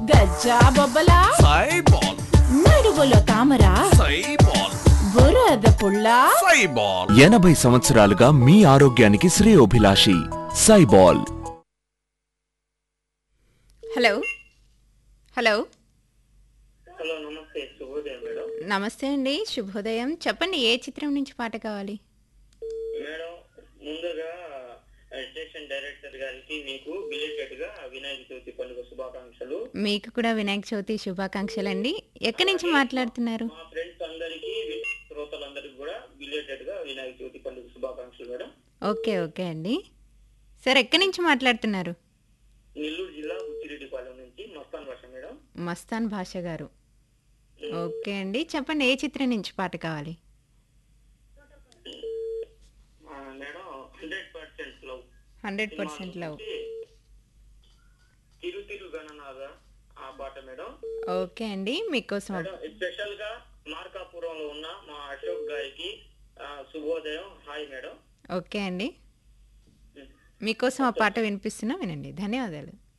గజ్జా బొబ్బలా సైబాల్ నడువులో తామరా సైబాల్ బురద పుల్ల సైబాల్ ఎనభై సంవత్సరాలుగా మీ ఆరోగ్యానికి శ్రేయోభిలాషి సైబాల్ హలో హలో హలో నమస్తే శుభోదయం మేడం నమస్తే అండి శుభోదయం చెప్పండి ఏ చిత్రం నుంచి పాట కావాలి మేడం ముందుగా స్టేషన్ డైరెక్టర్ గారికి మీకు బిలేటెడ్ గా వినాయక చవితి పండుగ శుభాకాంక్షలు మీకు కూడా వినాయక చవితి శుభాకాంక్షలు అండి ఎక్కడి నుంచి మాట్లాడుతున్నారు మా ఫ్రెండ్స్ అందరికి శ్రోతలందరికి కూడా బిలేటెడ్ గా వినాయక చవితి పండుగ శుభాకాంక్షలు మేడం ఓకే ఓకే అండి సార్ ఎక్కడి నుంచి మాట్లాడుతున్నారు నెల్లూరు జిల్లా బుచ్చిరెడ్డిపాలెం నుంచి మస్తాన్ భాష మేడం మస్తాన్ భాష గారు ఓకే అండి చెప్పండి ఏ చిత్రం నుంచి పాట కావాలి ఆ, madam hundred percent love hundred percent love Thiru Thiru Gananatha ఆ పాట మేడం ఓకే అండి మీకోసం మేడం స్పెషల్ గా మార్కాపురంలో ఉన్న మా అశోక్ గారికి ఆ, శుభోదయం హాయ్ మేడం ఓకే అండి మీకోసం ఆ పాట వినిపిస్తున్నా వినండి ధన్యవాదాలు